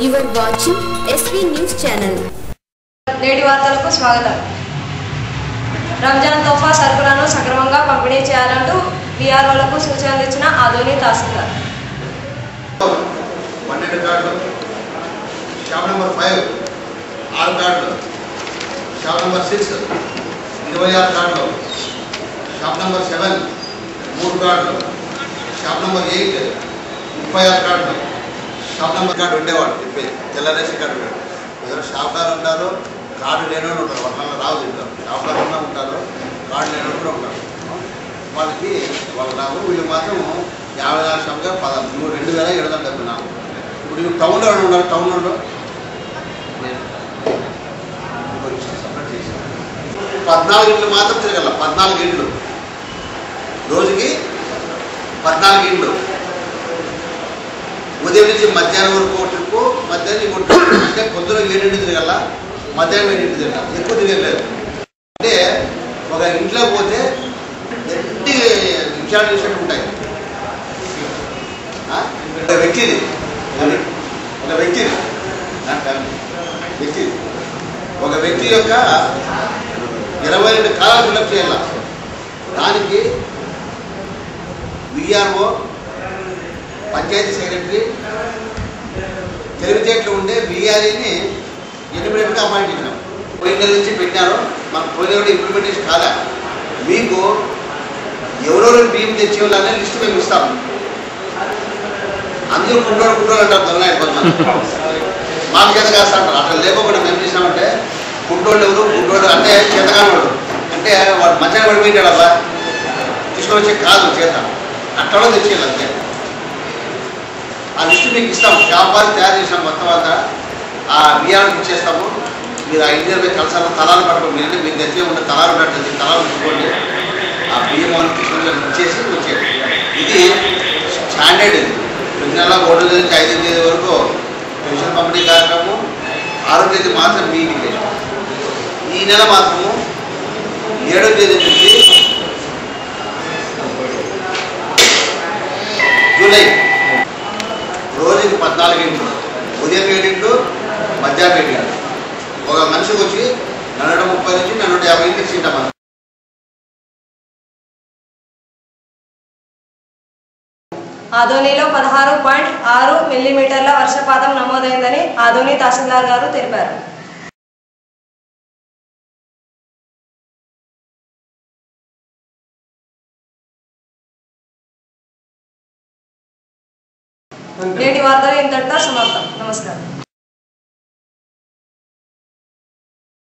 You are watching SV News Channel. నేటి వార్తలకు స్వాగతం రంజాన్ తోఫా సరుకులను సక్రమంగా పంపిణీ చేయాలంటూ బీఆర్ఓలకు సూచనలు ఇచ్చిన ఆదోని తహసీల్దార్ పన్నెండు కార్డులు షాప్ నెంబర్ ఫైవ్ ఆరు కార్డులు షాప్ నెంబర్ సిక్స్ ఇరవై ఆరు కార్డులు షాప్ నెంబర్ సెవెన్ మూడు కార్డులు షాప్ నెంబర్ ఎయిట్ ముప్పై ఆరు కార్డులు షాప్ నెంబర్ కార్డు ఉండేవాడు చెప్పేది తెల్ల రేషన్ కార్డు ఉండేవాడు ఎవరు షాప్దారు ఉంటారు కార్డు లేనోడు ఉంటారు వాళ్ళ రావు తింటారు షాప్దారు ఉన్నా ఉంటారు కార్డు లేనోడు కూడా ఉంటారు వాళ్ళకి వాళ్ళు రావు వీళ్ళు మాత్రం యాభై నాలుగు శాతంగా పద మూడు రెండు వేల ఏడు వందల డెబ్బై నాలుగు ఇప్పుడు వీళ్ళు టౌన్లో ఎవరు ఉన్నారు టౌన్లో సపరేట్ చేశాను పద్నాలుగు ఇండ్లు మాత్రం తిరగల పద్నాలుగు ఇండ్లు రోజుకి పద్నాలుగు ఇండ్లు ఉదయం నుంచి మధ్యాహ్నం వరకు ఒక ట్రిప్పు మధ్యాహ్నం ఇంకో ట్రిప్ అంటే పొద్దున ఏడింటి తిరగల మధ్యాహ్నం ఏడింటి తిరగల ఎక్కువ తిరగలేదు అంటే ఒక ఇంట్లో పోతే ఎన్ని విషయాలు చేసినట్టు ఉంటాయి ఆ? ఒక వ్యక్తిది అది ఒక వ్యక్తిది నా ఫ్యామిలీ వ్యక్తిది ఒక వ్యక్తి యొక్క ఇరవై రెండు కాలాలు ఫిలప్ చేయాల దానికి విఆర్ఓ పంచాయతీ సెక్రటరీ తెలివితేటలు ఉండే బీఆర్ఏని ఇండిపెండెంట్గా అపాయింట్ చేసినాం పోయిన నెల నుంచి పెట్టినారు మనకు పోయిన కూడా ఇంప్లిమెంటేషన్ కాదా మీకు ఎవరెవరు బియ్యం తెచ్చే వాళ్ళనే లిస్ట్ మేము ఇస్తాం అందరూ కుండోడు కుండోడు అంటారు దొంగ కొంతమంది మాకు చేత కాస్త అంటారు అట్లా లేకపోకుండా మేము చేసినామంటే కుంటోళ్ళు ఎవరు కుంటోడు అంటే చేతగానోడు అంటే వాడు మధ్యాహ్నం పడిపోయింటాడు అలా తీసుకొని వచ్చే కాదు చేత అట్లా తెచ్చేయాలి అంతే ఆ లిస్ట్ మీకు ఇస్తాం వ్యాపారం తయారు చేసాం మొత్తం అంతా ఆ బియ్యానికి ఇచ్చేస్తాము మీరు ఆ ఇంటి దగ్గర కలసాలు తలాలు పట్టుకోండి మీరు మీ దగ్గర ఉన్న తలాలు పెట్టండి తలాలు పెట్టుకోండి ఆ బియ్యం వాళ్ళకి తీసుకొని ఇచ్చేసి వచ్చేది ఇది స్టాండర్డ్ ఇది ప్రతి నెల ఒకటో తేదీ నుంచి ఐదో తేదీ వరకు పెన్షన్ పంపిణీ కార్యక్రమం ఆరో తేదీ మాత్రం మీ ఇంటికి ఈ నెల మాత్రము ఏడో తేదీ నుంచి జూలై రోజుకి పద్నాలుగు ఇంట్లు ఉదయం ఏడింట్లు మధ్యాహ్నం ఏడింట్లు ఒక మనిషికి వచ్చి నూట ముప్పై నుంచి నూట యాభై ఇంటికి ఇచ్చింటాం మనం ఆదోనిలో పదహారు పాయింట్ ఆరు మిల్లీమీటర్ల వర్షపాతం నమోదైందని ఆదోని తహసీల్దార్ గారు తెలిపారు నేటి వార్తలు ఇంతటితో సమాప్తం నమస్కారం